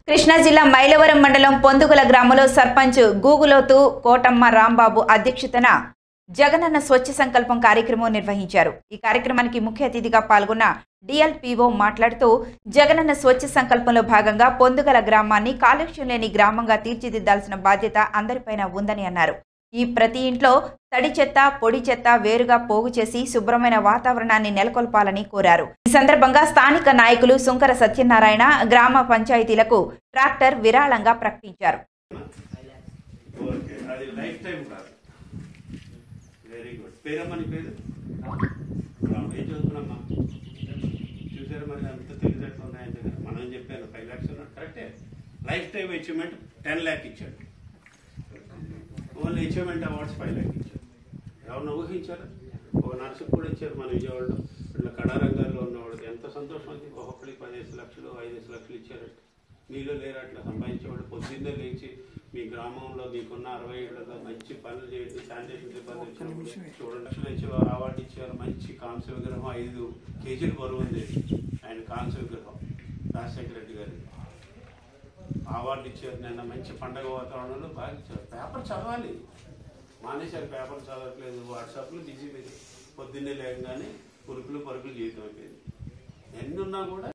కృష్ణా జిల్లా మైలవరం మండలం పొందుగుల గ్రామంలో సర్పంచ్ గూగులోతు కోటమ్మ రాంబాబు అధ్యక్షతన జగనన్న స్వచ్ఛ సంకల్పం కార్యక్రమం నిర్వహించారు ఈ కార్యక్రమానికి ముఖ్య అతిథిగా పాల్గొన్న డిఎల్పిఓ మాట్లాడుతూ జగనన్న స్వచ్ఛ సంకల్పంలో భాగంగా పొందుగల గ్రామాన్ని కాలుష్యం లేని గ్రామంగా తీర్చిదిద్దాల్సిన బాధ్యత అందరిపైన ఉందని అన్నారు ఈ ప్రతి ఇంట్లో తడి చెత్త పొడి చెత్త వేరుగా పోగు చేసి శుభ్రమైన వాతావరణాన్ని నెలకొల్పాలని కోరారు ఈ సందర్భంగా స్థానిక నాయకులు సుంకర సత్యనారాయణ గ్రామ పంచాయతీలకు ట్రాక్టర్ విరాళంగా ప్రకటించారు ఓకే అది లైఫ్ టైం కాదు వెరీ గుడ్ పేరమ్మా నీ పేరు రామ్, ఏం చదువుతున్నామ్మా చూసారు మరి అంత తెలివితేటలు ఉన్నాయని దగ్గర మనం చెప్పాను ఫైవ్ ల్యాక్స్ ఉన్నాడు కరెక్టే life time achievement ten lakh ఇచ్చాడు only achievement awards five lakh ఇచ్చాడు ఎవరిని ఊహించారు ఒక నర్సుకు కూడా ఇచ్చారు మన విజయవాడలో ఇట్లా కళారంగాల్లో ఉన్నవాడికి ఎంత సంతోషం అది ఒక్కొక్కరికి పదిహేను లక్షలు ఐదేసి లక్షలు ఇచ్చారంటే మీలో లేరు అట్లా సంపాదించేవాడు పొద్దున్నే లేచి మీ గ్రామంలో మీకున్న అరవై ఏళ్ళలో మంచి పనులు చేయండి శానిటేషన్ సిబ్బంది వచ్చినప్పుడు చూడండి లక్షలు ఇచ్చేవారు అవార్డు ఇచ్చేవారు మంచి కాంస్య విగ్రహం ఐదు కేజీలు బరువు ఉంది ఆయన కాంస్య విగ్రహం రాజశేఖర రెడ్డి గారి అవార్డు ఇచ్చారు నిన్న మంచి పండగ వాతావరణంలో బాగా ఇచ్చారు పేపర్ చదవాలి మానేశారు పేపర్ చదవట్లేదు వాట్సాప్లో బిజీ బిజీ పొద్దున్నే లేకగానే పురుకులు పరుకులు జీవితం అయిపోయింది ఎన్ని ఉన్నా కూడా